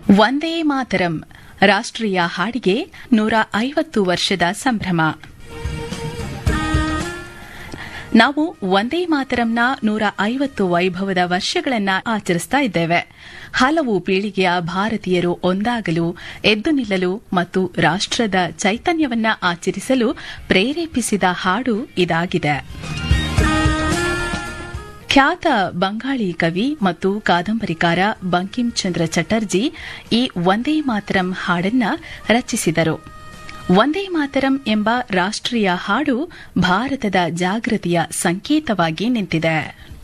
ವಂದೇ ಮಾತರಂ ರಾಷ್ಟ್ರೀಯ ಹಾಡಿಗೆ ನೂರ ಐವತ್ತು ವರ್ಷದ ಸಂಭ್ರಮ ನಾವು ವಂದೇ ಮಾತರಂನ ನೂರ ಐವತ್ತು ವೈಭವದ ವರ್ಷಗಳನ್ನ ಆಚರಿಸ್ತಾ ಇದ್ದೇವೆ ಹಲವು ಪೀಳಿಗೆಯ ಭಾರತೀಯರು ಒಂದಾಗಲು ಎದ್ದು ನಿಲ್ಲಲು ಮತ್ತು ರಾಷ್ಟ್ರದ ಚೈತನ್ಯವನ್ನ ಆಚರಿಸಲು ಪ್ರೇರೇಪಿಸಿದ ಹಾಡು ಇದಾಗಿದೆ ಖ್ಯಾತ ಬಂಗಾಳಿ ಕವಿ ಮತ್ತು ಕಾದಂಬರಿಕಾರ ಬಂಕಿಂ ಚಂದ್ರ ಚಟರ್ಜಿ ಈ ವಂದೇ ಮಾತರಂ ಹಾಡನ್ನ ರಚಿಸಿದರು ವಂದೇ ಮಾತರಂ ಎಂಬ ರಾಷ್ಟ್ರೀಯ ಹಾಡು ಭಾರತದ ಜಾಗೃತಿಯ ಸಂಕೇತವಾಗಿ ನಿಂತಿದೆ